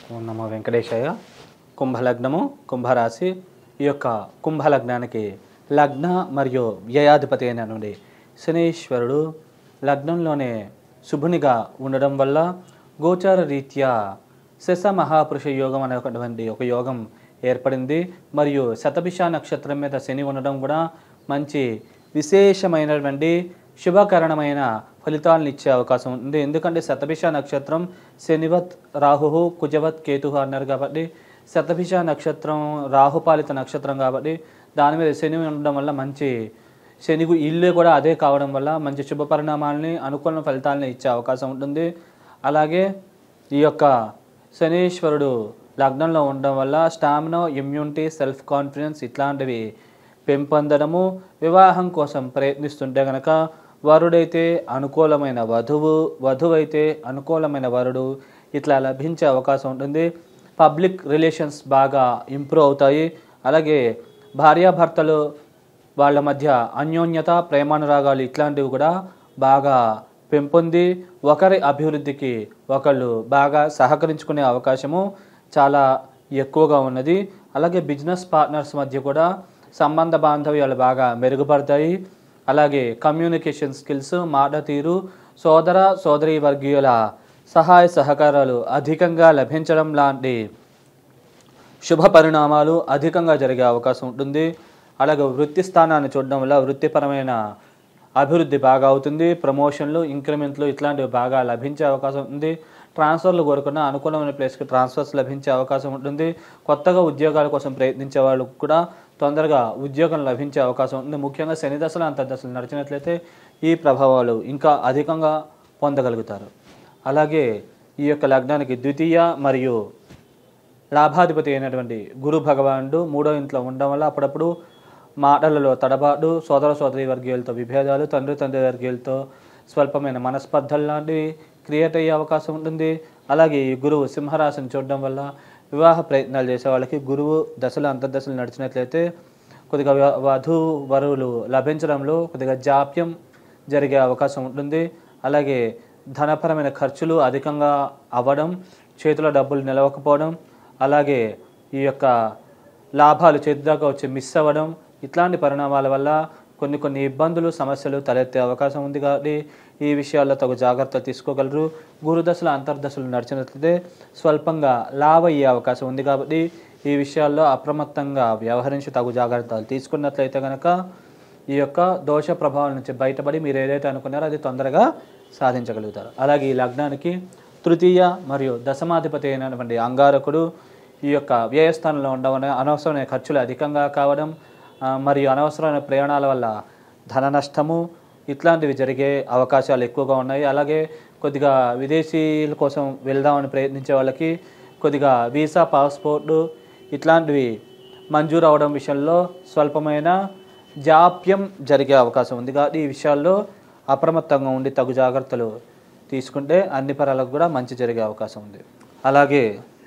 ఓం నమో వెంకటేశాయ కుంభలగ్నము కుంభరాశి ఈ యొక్క కుంభలగ్నానికి లగ్న మరియు వ్యయాధిపతి అయినటువంటి శనీశ్వరుడు లగ్నంలోనే శుభునిగా ఉండడం వల్ల గోచార రీత్యా శశ మహాపురుష యోగం అనేటువంటి ఒక యోగం ఏర్పడింది మరియు శతభిష నక్షత్రం మీద శని ఉండడం కూడా మంచి విశేషమైనటువంటి శుభకరణమైన ఫలితాలను ఇచ్చే అవకాశం ఉంది ఎందుకంటే శతభిష నక్షత్రం శనివత్ రాహు కుజవత్ కేతు అన్నారు కాబట్టి శతభిష నక్షత్రం రాహుపాలిత నక్షత్రం కాబట్టి దాని మీద శని ఉండడం వల్ల మంచి శనిగు ఇల్లు కూడా అదే కావడం వల్ల మంచి శుభ పరిణామాలని అనుకూల ఫలితాలని ఇచ్చే అవకాశం ఉంటుంది అలాగే ఈ యొక్క శనీశ్వరుడు లగ్నంలో ఉండడం వల్ల స్టామినా ఇమ్యూనిటీ సెల్ఫ్ కాన్ఫిడెన్స్ ఇట్లాంటివి పెంపొందడము వివాహం కోసం ప్రయత్నిస్తుంటే కనుక వరుడైతే అనుకూలమైన వధువు వధువైతే అనుకూలమైన వరుడు ఇట్లా లభించే అవకాశం ఉంటుంది పబ్లిక్ రిలేషన్స్ బాగా ఇంప్రూవ్ అవుతాయి అలాగే భార్యాభర్తలు వాళ్ళ మధ్య అన్యోన్యత ప్రేమానురాగాలు ఇట్లాంటివి కూడా బాగా పెంపొంది ఒకరి అభివృద్ధికి ఒకళ్ళు బాగా సహకరించుకునే అవకాశము చాలా ఎక్కువగా ఉన్నది అలాగే బిజినెస్ పార్ట్నర్స్ మధ్య కూడా సంబంధ బాంధవ్యాలు బాగా మెరుగుపడతాయి అలాగే కమ్యూనికేషన్ స్కిల్స్ మాట తీరు సోదర సోదరీ వర్గీయుల సహాయ సహకారాలు అధికంగా లభించడం లాంటి శుభ పరిణామాలు అధికంగా జరిగే అవకాశం ఉంటుంది అలాగే వృత్తి స్థానాన్ని చూడడం వల్ల వృత్తిపరమైన అభివృద్ధి బాగా అవుతుంది ప్రమోషన్లు ఇంక్రిమెంట్లు ఇట్లాంటివి బాగా లభించే అవకాశం ఉంది ట్రాన్స్ఫర్లు కోరుకున్న అనుకూలమైన ప్లేస్కి ట్రాన్స్ఫర్స్ లభించే అవకాశం ఉంటుంది కొత్తగా ఉద్యోగాల కోసం ప్రయత్నించే వాళ్ళకు కూడా తొందరగా ఉద్యోగం లభించే అవకాశం ఉంది ముఖ్యంగా శని దశలు అంతర్దశలు నడిచినట్లయితే ఈ ప్రభావాలు ఇంకా అధికంగా పొందగలుగుతారు అలాగే ఈ యొక్క లగ్నానికి ద్వితీయ మరియు లాభాధిపతి అయినటువంటి గురు భగవానుడు మూడో ఇంట్లో ఉండడం వల్ల అప్పుడప్పుడు మాటలలో తడబాటు సోదర సోదరి వర్గీయులతో విభేదాలు తండ్రి తండ్రి వర్గీయులతో స్వల్పమైన మనస్పర్ధలు లాంటివి క్రియేట్ అయ్యే అవకాశం ఉంటుంది అలాగే ఈ గురువు సింహరాశిని చూడడం వల్ల వివాహ ప్రయత్నాలు చేసే వాళ్ళకి గురువు దశలు అంతర్దశలు నడిచినట్లయితే కొద్దిగా వ- వధు వరువులు లభించడంలో కొద్దిగా జాప్యం జరిగే అవకాశం ఉంటుంది అలాగే ధనపరమైన ఖర్చులు అధికంగా అవ్వడం చేతిలో డబ్బులు నిలవకపోవడం అలాగే ఈ యొక్క లాభాలు చేతి దాకా వచ్చి మిస్ అవ్వడం ఇట్లాంటి పరిణామాల వల్ల కొన్ని కొన్ని ఇబ్బందులు సమస్యలు తలెత్తే అవకాశం ఉంది కాబట్టి ఈ విషయాల్లో తగు జాగ్రత్తలు తీసుకోగలరు గురుదశలు అంతర్దశలు నడిచినట్లయితే స్వల్పంగా లాభ అయ్యే అవకాశం ఉంది కాబట్టి ఈ విషయాల్లో అప్రమత్తంగా వ్యవహరించి తగు జాగ్రత్తలు తీసుకున్నట్లయితే కనుక ఈ యొక్క దోష ప్రభావం నుంచి బయటపడి మీరు ఏదైతే అనుకున్నారో అది తొందరగా సాధించగలుగుతారు అలాగే ఈ లగ్నానికి తృతీయ మరియు దశమాధిపతి అయినటువంటి అంగారకుడు ఈ యొక్క వ్యయస్థానంలో ఉండడం వలన అనవసరమైన ఖర్చులు అధికంగా కావడం ఆ, మరియు అనవసరమైన ప్రయాణాల వల్ల ధన నష్టము ఇట్లాంటివి జరిగే అవకాశాలు ఎక్కువగా ఉన్నాయి అలాగే కొద్దిగా విదేశీయుల కోసం వెళ్దామని ప్రయత్నించే వాళ్ళకి కొద్దిగా వీసా పాస్పోర్టు ఇట్లాంటివి మంజూరు అవడం విషయంలో స్వల్పమైన జాప్యం జరిగే అవకాశం ఉంది కాబట్టి ఈ విషయాల్లో అప్రమత్తంగా ఉండి తగు జాగ్రత్తలు తీసుకుంటే అన్ని పరాలకు కూడా మంచి జరిగే అవకాశం ఉంది అలాగే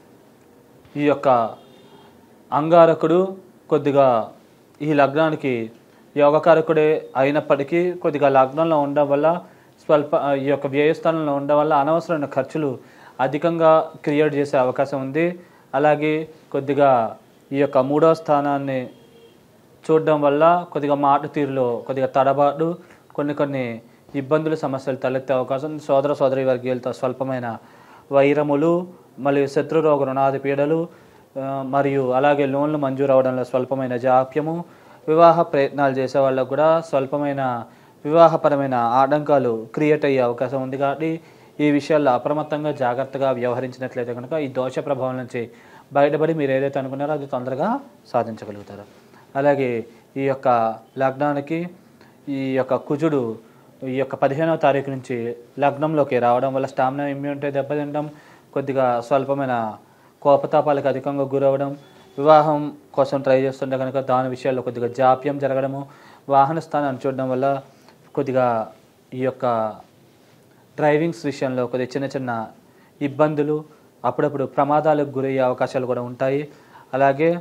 ఈ యొక్క అంగారకుడు కొద్దిగా ఈ లగ్నానికి యోగకారకుడే అయినప్పటికీ కొద్దిగా లగ్నంలో ఉండడం వల్ల స్వల్ప ఈ యొక్క వ్యయస్థానంలో ఉండడం వల్ల అనవసరమైన ఖర్చులు అధికంగా క్రియేట్ చేసే అవకాశం ఉంది అలాగే కొద్దిగా ఈ యొక్క మూడో స్థానాన్ని చూడడం వల్ల కొద్దిగా మాట తీరులో కొద్దిగా తడబాటు కొన్ని కొన్ని ఇబ్బందులు సమస్యలు తలెత్తే అవకాశం ఉంది. సోదర సోదరి వర్గీయులతో స్వల్పమైన వైరములు మరియు శత్రురోగ రుణాది పీడలు ఆ, మరియు అలాగే లోన్లు మంజూరు అవడంలో స్వల్పమైన జాప్యము వివాహ ప్రయత్నాలు చేసే వాళ్ళకు కూడా స్వల్పమైన వివాహపరమైన ఆటంకాలు క్రియేట్ అయ్యే అవకాశం ఉంది కాబట్టి ఈ విషయాల్లో అప్రమత్తంగా జాగ్రత్తగా వ్యవహరించినట్లయితే కనుక ఈ దోష ప్రభావం నుంచి బయటపడి మీరు ఏదైతే అనుకున్నారో అది తొందరగా సాధించగలుగుతారు అలాగే ఈ యొక్క లగ్నానికి ఈ యొక్క కుజుడు ఈ యొక్క పదిహేనవ తారీఖు నుంచి లగ్నంలోకి రావడం వల్ల స్టామినా ఇమ్యూనిటీ దెబ్బతింటం కొద్దిగా స్వల్పమైన కోపతాపాలకు అధికంగా గురవడం వివాహం కోసం ట్రై చేస్తుంటే కనుక దాని విషయాల్లో కొద్దిగా జాప్యం జరగడము వాహన స్థానాన్ని చూడడం వల్ల కొద్దిగా ఈ యొక్క డ్రైవింగ్స్ విషయంలో కొద్దిగా చిన్న చిన్న ఇబ్బందులు అప్పుడప్పుడు ప్రమాదాలకు గురయ్యే అవకాశాలు కూడా ఉంటాయి అలాగే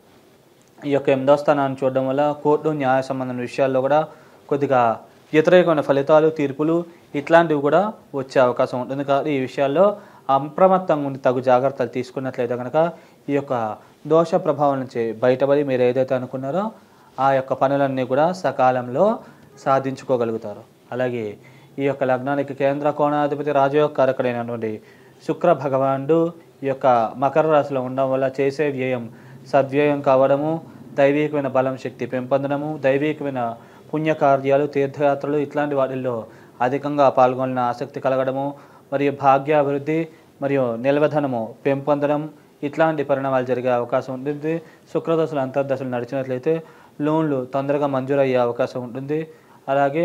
ఈ యొక్క ఎనిమిదవ స్థానాన్ని చూడడం వల్ల కోర్టు న్యాయ సంబంధమైన విషయాల్లో కూడా కొద్దిగా వ్యతిరేకమైన ఫలితాలు తీర్పులు ఇట్లాంటివి కూడా వచ్చే అవకాశం ఉంటుంది కాబట్టి ఈ విషయాల్లో అప్రమత్తంగా ఉండి తగు జాగ్రత్తలు తీసుకున్నట్లయితే కనుక ఈ యొక్క దోష ప్రభావం నుంచి బయటపడి మీరు ఏదైతే అనుకున్నారో ఆ యొక్క పనులన్నీ కూడా సకాలంలో సాధించుకోగలుగుతారు అలాగే ఈ యొక్క లగ్నానికి కేంద్ర కోణాధిపతి రాజయోగకారకుడైనటువంటి శుక్ర భగవానుడు ఈ యొక్క మకర రాశిలో ఉండడం వల్ల చేసే వ్యయం సద్వ్యయం కావడము దైవికమైన బలం శక్తి పెంపొందడము దైవికమైన పుణ్యకార్యాలు తీర్థయాత్రలు ఇట్లాంటి వాటిల్లో అధికంగా పాల్గొన్న ఆసక్తి కలగడము మరియు భాగ్యాభివృద్ధి మరియు నిల్వధనము పెంపొందడం ఇట్లాంటి పరిణామాలు జరిగే అవకాశం ఉంటుంది శుక్రదశలు అంతర్దశలు నడిచినట్లయితే లోన్లు తొందరగా మంజూరయ్యే అవకాశం ఉంటుంది అలాగే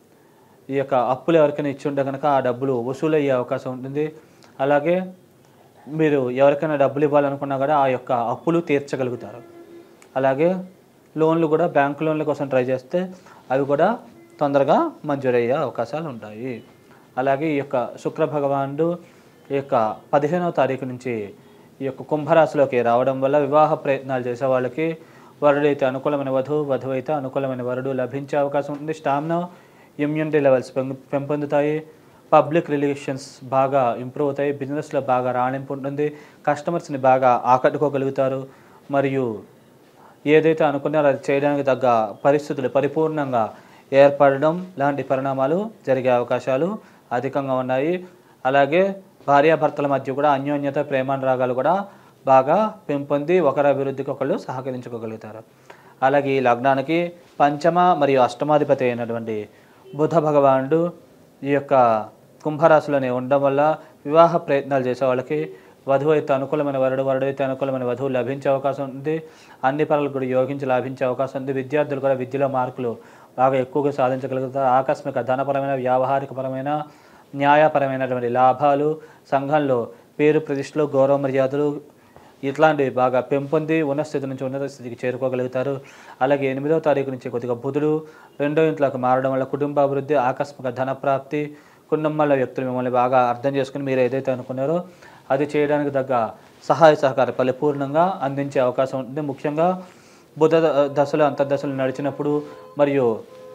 ఈ యొక్క అప్పులు ఎవరికైనా ఇచ్చి ఉంటే కనుక ఆ డబ్బులు వసూలు అయ్యే అవకాశం ఉంటుంది అలాగే మీరు ఎవరికైనా డబ్బులు ఇవ్వాలనుకున్నా కూడా ఆ యొక్క అప్పులు తీర్చగలుగుతారు అలాగే లోన్లు కూడా బ్యాంక్ లోన్ల కోసం ట్రై చేస్తే అవి కూడా తొందరగా మంజూరయ్యే అవకాశాలు ఉంటాయి అలాగే ఈ యొక్క శుక్ర భగవానుడు ఈ యొక్క పదిహేనవ తారీఖు నుంచి ఈ యొక్క కుంభరాశిలోకి రావడం వల్ల వివాహ ప్రయత్నాలు చేసే వాళ్ళకి వరుడైతే అనుకూలమైన వధువు వధువు అయితే అనుకూలమైన వరుడు లభించే అవకాశం ఉంటుంది స్టామినా ఇమ్యూనిటీ లెవెల్స్ పెం- పెంపొందుతాయి పబ్లిక్ రిలేషన్స్ బాగా ఇంప్రూవ్ అవుతాయి బిజినెస్లో బాగా రాణింపు ఉంటుంది కస్టమర్స్ని బాగా ఆకట్టుకోగలుగుతారు మరియు ఏదైతే అనుకున్నారో అది చేయడానికి తగ్గ పరిస్థితులు పరిపూర్ణంగా ఏర్పడడం లాంటి పరిణామాలు జరిగే అవకాశాలు అధికంగా ఉన్నాయి అలాగే భార్యాభర్తల మధ్య కూడా అన్యోన్యత ప్రేమానురాగాలు కూడా బాగా పెంపొంది ఒకరి అభివృద్ధికి ఒకళ్ళు సహకరించుకోగలుగుతారు అలాగే ఈ లగ్నానికి పంచమ మరియు అష్టమాధిపతి అయినటువంటి బుధ భగవానుడు ఈ యొక్క కుంభరాశిలోనే ఉండడం వల్ల వివాహ ప్రయత్నాలు చేసే వాళ్ళకి వధువు అయితే అనుకూలమైన వరుడు వరుడు అయితే అనుకూలమైన వధువు లభించే అవకాశం ఉంది అన్ని పనులు కూడా యోగించి లాభించే అవకాశం ఉంది విద్యార్థులు కూడా విద్యలో మార్కులు బాగా ఎక్కువగా సాధించగలుగుతారు ఆకస్మిక ధనపరమైన వ్యావహారికపరమైన న్యాయపరమైనటువంటి లాభాలు సంఘంలో పేరు ప్రతిష్టలు గౌరవ మర్యాదలు ఇట్లాంటివి బాగా పెంపొంది ఉన్న స్థితి నుంచి ఉన్నత స్థితికి చేరుకోగలుగుతారు అలాగే ఎనిమిదవ తారీఖు నుంచి కొద్దిగా బుధుడు రెండో ఇంట్లోకి మారడం వల్ల కుటుంబ అభివృద్ధి ఆకస్మిక ధన ప్రాప్తి కుటుంబంలో వ్యక్తులు మిమ్మల్ని బాగా అర్థం చేసుకుని మీరు ఏదైతే అనుకున్నారో అది చేయడానికి తగ్గ సహాయ సహకారం పరిపూర్ణంగా అందించే అవకాశం ఉంటుంది ముఖ్యంగా బుధ ద- దశలు అంతర్దశలు నడిచినప్పుడు మరియు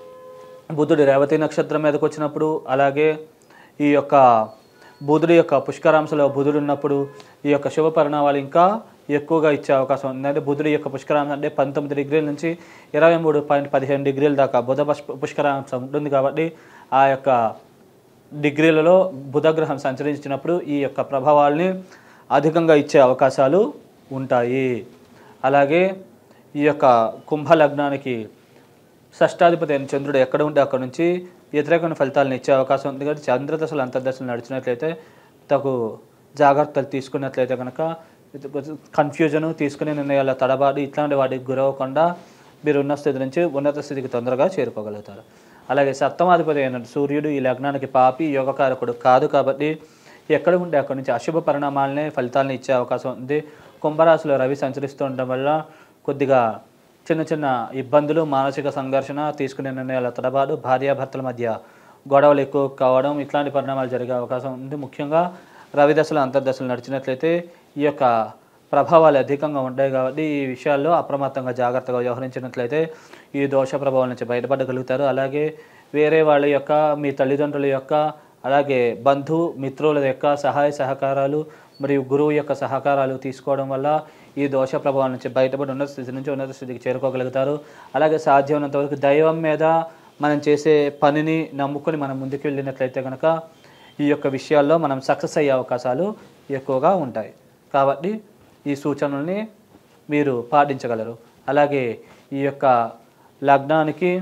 బుధుడు రేవతి నక్షత్రం మీదకి వచ్చినప్పుడు అలాగే ఈ యొక్క బుధుడు యొక్క పుష్కరాంశలో బుధుడు ఉన్నప్పుడు ఈ యొక్క శుభ పరిణామాలు ఇంకా ఎక్కువగా ఇచ్చే అవకాశం ఉంది అంటే బుధుడు యొక్క పుష్కరాంశం అంటే పంతొమ్మిది డిగ్రీల నుంచి ఇరవై మూడు పాయింట్ పదిహేను డిగ్రీల దాకా బుధ పుష్ప- పుష్కరాంశం ఉంటుంది కాబట్టి ఆ యొక్క డిగ్రీలలో బుధగ్రహం సంచరించినప్పుడు ఈ యొక్క ప్రభావాల్ని అధికంగా ఇచ్చే అవకాశాలు ఉంటాయి అలాగే ఈ యొక్క కుంభ లగ్నానికి షష్టాధిపతి అయిన చంద్రుడు ఎక్కడ ఉంటే అక్కడ నుంచి వ్యతిరేకమైన ఫలితాలను ఇచ్చే అవకాశం ఉంది కాబట్టి చంద్రదశలు అంతర్దశలు నడిచినట్లయితే తగు జాగ్రత్తలు తీసుకున్నట్లయితే కనుక కన్ఫ్యూజను తీసుకునే నిర్ణయాల తడబాటు ఇట్లాంటి వాటికి గురవకుండా మీరు ఉన్న స్థితి నుంచి ఉన్నత స్థితికి తొందరగా చేరుకోగలుగుతారు అలాగే సప్తమాధిపతి అయిన సూర్యుడు ఈ లగ్నానికి పాపి యోగకారకుడు కాదు కాబట్టి ఎక్కడ ఉంటే అక్కడ నుంచి అశుభ పరిణామాలనే ఫలితాలను ఇచ్చే అవకాశం ఉంది కుంభరాశిలో రవి సంచరిస్తూ ఉండడం వల్ల కొద్దిగా చిన్న చిన్న ఇబ్బందులు మానసిక సంఘర్షణ తీసుకునే నిర్ణయాల తడబాటు భార్యాభర్తల మధ్య గొడవలు ఎక్కువ కావడం ఇట్లాంటి పరిణామాలు జరిగే అవకాశం ఉంది ముఖ్యంగా రవి దశలు అంతర్దశలు నడిచినట్లయితే ఈ యొక్క ప్రభావాలు అధికంగా ఉంటాయి కాబట్టి ఈ విషయాల్లో అప్రమత్తంగా జాగ్రత్తగా వ్యవహరించినట్లయితే ఈ దోష ప్రభావం నుంచి బయటపడగలుగుతారు అలాగే వేరే వాళ్ళ యొక్క మీ తల్లిదండ్రుల యొక్క అలాగే బంధు మిత్రుల యొక్క సహాయ సహకారాలు మరియు గురువు యొక్క సహకారాలు తీసుకోవడం వల్ల ఈ దోష ప్రభావం నుంచి బయటపడి ఉన్నత స్థితి నుంచి ఉన్నత స్థితికి చేరుకోగలుగుతారు అలాగే సాధ్యమైనంత వరకు దైవం మీద మనం చేసే పనిని నమ్ముకొని మనం ముందుకు వెళ్ళినట్లయితే కనుక ఈ యొక్క విషయాల్లో మనం సక్సెస్ అయ్యే అవకాశాలు ఎక్కువగా ఉంటాయి కాబట్టి ఈ సూచనల్ని మీరు పాటించగలరు అలాగే ఈ యొక్క లగ్నానికి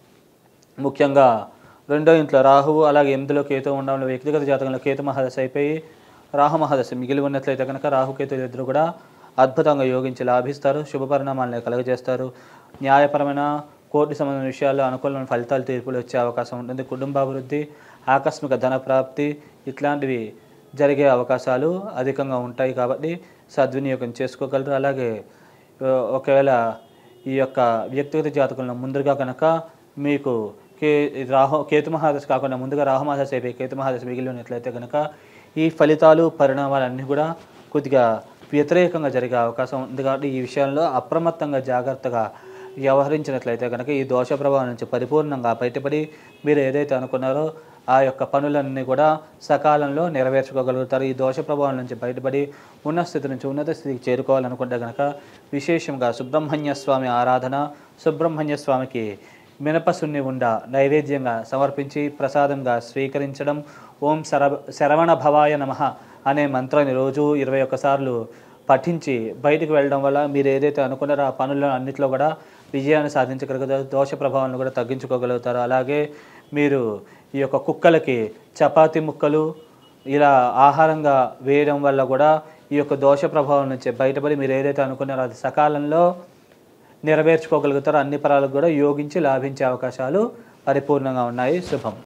ముఖ్యంగా రెండో ఇంట్లో రాహువు అలాగే ఎనిమిదిలో కేతు ఉండడం వల్ల వ్యక్తిగత జాతకంలో కేతు మహాదశ అయిపోయి రాహు మహాదశ మిగిలి ఉన్నట్లయితే కనుక రాహుకేతు ఇద్దరు కూడా అద్భుతంగా యోగించి లాభిస్తారు శుభ పరిణామాలను కలుగజేస్తారు న్యాయపరమైన కోర్టు సంబంధించిన విషయాల్లో అనుకూలమైన ఫలితాలు తీర్పులు వచ్చే అవకాశం ఉంటుంది కుటుంబాభివృద్ధి ఆకస్మిక ధన ప్రాప్తి ఇట్లాంటివి జరిగే అవకాశాలు అధికంగా ఉంటాయి కాబట్టి సద్వినియోగం చేసుకోగలరు అలాగే ఆ, ఒకవేళ ఈ యొక్క వ్యక్తిగత జాతకంలో ముందుగా కనుక మీకు కే రాహు కేతు మహాదశ కాకుండా ముందుగా రాహు మహాదశ అయిపోయి కేతు మహాదశ మిగిలి ఉన్నట్లయితే కనుక ఈ ఫలితాలు పరిణామాలన్నీ కూడా కొద్దిగా వ్యతిరేకంగా జరిగే అవకాశం ఉంది కాబట్టి ఈ విషయంలో అప్రమత్తంగా జాగ్రత్తగా వ్యవహరించినట్లయితే కనుక ఈ దోష ప్రభావం నుంచి పరిపూర్ణంగా బయటపడి మీరు ఏదైతే అనుకున్నారో ఆ యొక్క పనులన్నీ కూడా సకాలంలో నెరవేర్చుకోగలుగుతారు ఈ దోష ప్రభావం నుంచి బయటపడి ఉన్న స్థితి నుంచి ఉన్నత స్థితికి చేరుకోవాలనుకుంటే కనుక విశేషంగా సుబ్రహ్మణ్య స్వామి ఆరాధన సుబ్రహ్మణ్య స్వామికి మినపసున్ని ఉండ నైవేద్యంగా సమర్పించి ప్రసాదంగా స్వీకరించడం ఓం శర శరవణ భవాయ నమః అనే మంత్రాన్ని రోజు ఇరవై ఒక్కసార్లు పఠించి బయటికి వెళ్ళడం వల్ల మీరు ఏదైతే అనుకున్నారో ఆ పనుల్లో అన్నింటిలో కూడా విజయాన్ని సాధించగలుగుతారు దోష ప్రభావాలను కూడా తగ్గించుకోగలుగుతారు అలాగే మీరు ఈ యొక్క కుక్కలకి చపాతి ముక్కలు ఇలా ఆహారంగా వేయడం వల్ల కూడా ఈ యొక్క దోష ప్రభావం నుంచి బయటపడి మీరు ఏదైతే అనుకున్నారో అది సకాలంలో నెరవేర్చుకోగలుగుతారో అన్ని పరాలకు కూడా యోగించి లాభించే అవకాశాలు పరిపూర్ణంగా ఉన్నాయి శుభం